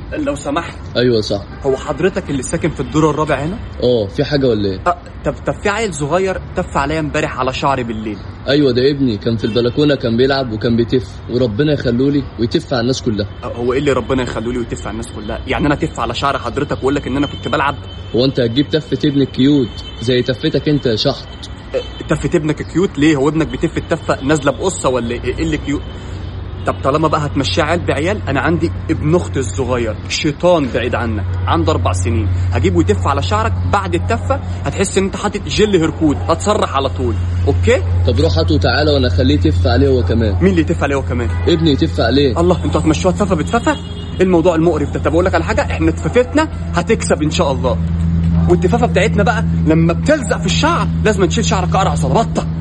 لو سمحت ايوه صح هو حضرتك اللي ساكن في الدور الرابع هنا اه في حاجه ولا ايه أه طب طب في عيل صغير تف عليا امبارح على شعري بالليل ايوه ده ابني كان في البلكونه كان بيلعب وكان بيتف وربنا يخلولي ويتف على الناس كلها أه هو ايه اللي ربنا يخلوا لي ويتف على الناس كلها يعني انا تف على شعر حضرتك واقول لك ان انا كنت بلعب هو انت هتجيب تفه ابنك كيوت زي تفتك انت يا شحط أه تفة ابنك كيوت ليه هو ابنك بيتف التفه نازله بقصه ولا ايه إيه اللي كيوت طب طالما بقى هتمشيها عيال بعيال انا عندي ابن اختي الصغير شيطان بعيد عنك عنده اربع سنين هجيبه يتف على شعرك بعد التفه هتحس ان انت حاطط جل هركود هتصرح على طول اوكي طب روح هاته وتعالى وانا اخليه يتف عليه هو كمان مين اللي يتف عليه هو كمان ابني يتف عليه الله انتوا هتمشوها تفافه بتفافه ايه الموضوع المقرف ده طب اقول لك على حاجه احنا تفافتنا هتكسب ان شاء الله والتفافه بتاعتنا بقى لما بتلزق في الشعر لازم نشيل شعرك قرع صلبطه